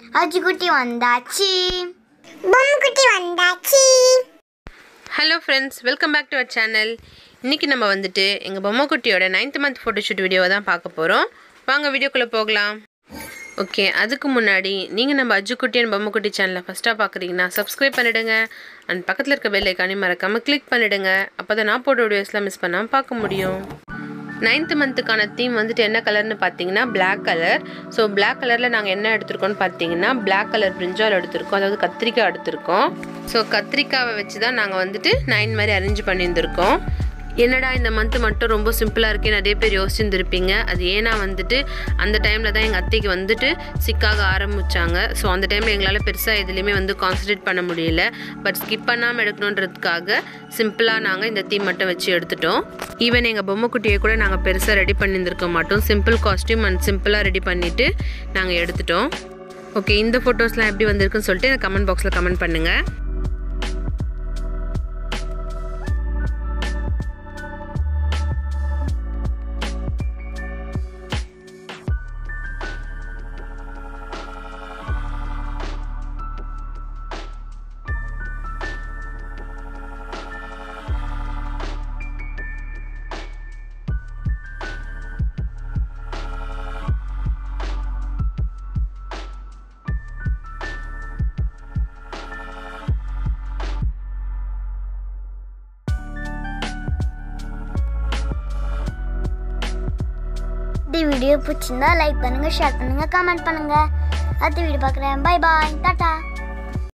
அஜுக்குட்டி வந்தாச்சு பொம்முக்குட்டி வந்தாச்சு hello friends welcome back to our channel இன்றைக்கி நம்ம வந்துட்டு எங்கள் பொம்மைக்குட்டியோட நைன்த் மந்த் ஃபோட்டோஷூட் வீடியோவை தான் பார்க்க போகிறோம் வாங்க வீடியோக்குள்ளே போகலாம் ஓகே அதுக்கு முன்னாடி நீங்கள் நம்ம அஜுக்குட்டி அண்ட் பொம்மைக்குட்டி சேனலை ஃபஸ்ட்டாக பார்க்குறீங்கன்னா சப்ஸ்கிரைப் பண்ணிவிடுங்க அண்ட் பக்கத்தில் இருக்க பெல் ஐக்கானே மறக்காமல் கிளிக் பண்ணிவிடுங்க அப்போ தான் நான் போட்ட வீடியோஸ்லாம் மிஸ் பண்ணாமல் பார்க்க முடியும் நைன்த் மந்த்துக்கான தீம் வந்துட்டு என்ன கலர்னு பார்த்தீங்கன்னா Black கலர் ஸோ Black கலரில் நாங்கள் என்ன எடுத்திருக்கோம்னு பார்த்தீங்கன்னா Black கலர் பிரிஞ்சால் எடுத்திருக்கோம் அதாவது கத்திரிக்காய் எடுத்திருக்கோம் ஸோ கத்திரிக்காவை வச்சு தான் நாங்கள் வந்துட்டு நைன் மாதிரி அரேஞ்ச் பண்ணியிருந்திருக்கோம் என்னடா இந்த மந்த் மட்டும் ரொம்ப சிம்பிளாக இருக்கே நிறைய பேர் யோசிச்சுருந்துருப்பீங்க அது ஏன்னா வந்துட்டு அந்த டைமில் தான் எங்கள் அத்தைக்கு வந்துட்டு சிக்காக ஆரம்பித்தாங்க ஸோ அந்த டைமில் எங்களால் பெருசாக எதுலேயுமே வந்து கான்சன்ட்ரேட் பண்ண முடியல பட் ஸ்கிப் பண்ணாமல் எடுக்கணுன்றதுக்காக சிம்பிளாக நாங்கள் இந்த தீம் மட்டும் வச்சு எடுத்துட்டோம் ஈவன் எங்கள் பொம்மைக்குட்டியை கூட நாங்கள் பெருசாக ரெடி பண்ணியிருந்திருக்க மாட்டோம் சிம்பிள் காஸ்டியூம் அண்ட் சிம்பிளாக ரெடி பண்ணிவிட்டு நாங்கள் எடுத்துட்டோம் ஓகே இந்த ஃபோட்டோஸ்லாம் எப்படி வந்திருக்குன்னு சொல்லிட்டு எனக்கு கமெண்ட் பாக்ஸில் கமெண்ட் பண்ணுங்கள் இந்த வீடியோ பிடிச்சிருந்தா லைக் பண்ணுங்க ஷேர் பண்ணுங்க கமெண்ட் பண்ணுங்க அடுத்த வீடியோ பார்க்குறேன் பை பாய் டாட்டா